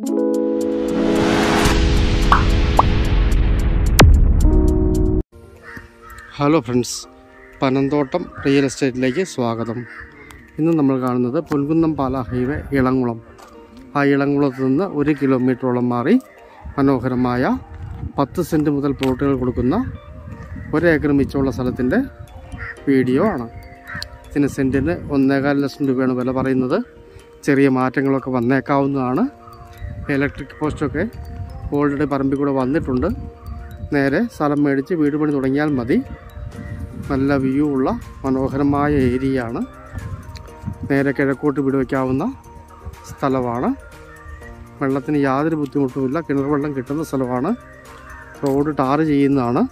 hello friends Panamthottam real എസ്റ്റേറ്റിലേക്ക് സ്വാഗതം ഇന്ന് നമ്മൾ കാണുന്നത് പൊൻകുന്നം പാല ഹൈവേ ഇളങ്കുളം ആ ഇളങ്കുളത്ത് നിന്ന് ഒരു കിലോമീറ്ററോളം മാറി മനോഹരമായ പത്ത് സെൻറ്റ് മുതൽ പ്ലോട്ടുകൾ കൊടുക്കുന്ന ഒരേക്കർ മിച്ചമുള്ള സ്ഥലത്തിൻ്റെ വീഡിയോ ആണ് ഇതിന് സെൻറ്റിന് ഒന്നേകാൽ ലക്ഷം രൂപയാണ് വില പറയുന്നത് ചെറിയ മാറ്റങ്ങളൊക്കെ വന്നേക്കാവുന്നതാണ് ഇലക്ട്രിക് പോസ്റ്റൊക്കെ ഓൾറെഡി പറമ്പിൽ കൂടെ വന്നിട്ടുണ്ട് നേരെ സ്ഥലം മേടിച്ച് വീട് പണി തുടങ്ങിയാൽ മതി നല്ല വ്യൂ ഉള്ള മനോഹരമായ ഏരിയയാണ് നേരെ കിഴക്കോട്ട് വീട് വയ്ക്കാവുന്ന സ്ഥലമാണ് വെള്ളത്തിന് യാതൊരു ബുദ്ധിമുട്ടുമില്ല കിണർ വെള്ളം കിട്ടുന്ന സ്ഥലമാണ് റോഡ് ടാറ് ചെയ്യുന്നതാണ്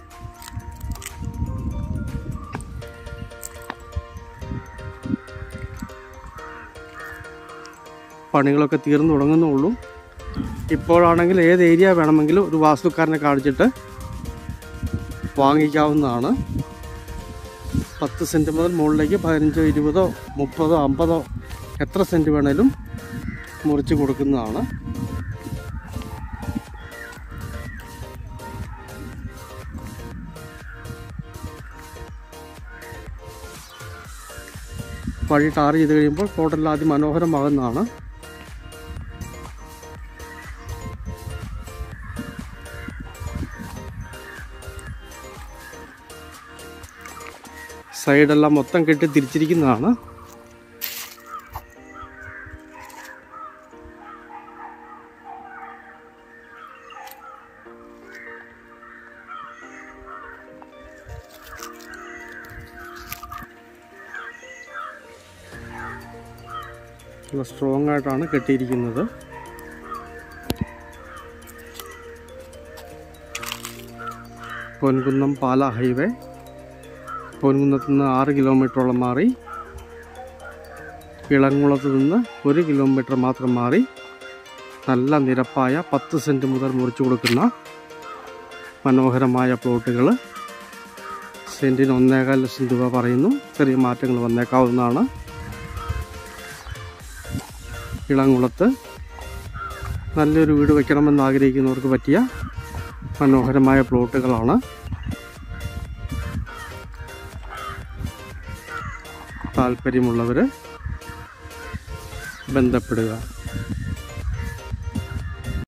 പണികളൊക്കെ തീർന്നു തുടങ്ങുന്നുള്ളൂ ഇപ്പോഴാണെങ്കിൽ ഏത് ഏരിയ വേണമെങ്കിലും ഒരു വാസ്തുക്കാരനെ കാണിച്ചിട്ട് വാങ്ങിക്കാവുന്നതാണ് പത്ത് സെൻറ്റ് മുതൽ മുകളിലേക്ക് പതിനഞ്ചോ ഇരുപതോ മുപ്പതോ അമ്പതോ എത്ര സെൻറ്റ് വേണേലും മുറിച്ച് കൊടുക്കുന്നതാണ് വഴി ടാർ ചെയ്ത് കഴിയുമ്പോൾ ടോട്ടൽ ആദ്യം മനോഹരമാകുന്നതാണ് സൈഡെല്ലാം മൊത്തം കെട്ടി തിരിച്ചിരിക്കുന്നതാണ് നല്ല സ്ട്രോങ് ആയിട്ടാണ് കെട്ടിയിരിക്കുന്നത് പൊൻകുന്നം പാല ഹൈവേ പൊൻകുന്നത്ത് നിന്ന് ആറ് കിലോമീറ്ററോളം മാറി ഇളങ്കുളത്ത് നിന്ന് ഒരു കിലോമീറ്റർ മാത്രം മാറി നല്ല നിരപ്പായ പത്ത് സെൻറ്റ് മുതൽ മുറിച്ചു കൊടുക്കുന്ന മനോഹരമായ പ്ലോട്ടുകൾ സെൻറ്റിന് ഒന്നേകാൽ ലക്ഷം രൂപ പറയുന്നു ചെറിയ മാറ്റങ്ങൾ വന്നേക്കാവുന്നതാണ് ഇളങ്കുളത്ത് നല്ലൊരു വീട് വയ്ക്കണമെന്ന് ആഗ്രഹിക്കുന്നവർക്ക് പറ്റിയ മനോഹരമായ പ്ലോട്ടുകളാണ് താല്പര്യമുള്ളവർ ബന്ധപ്പെടുക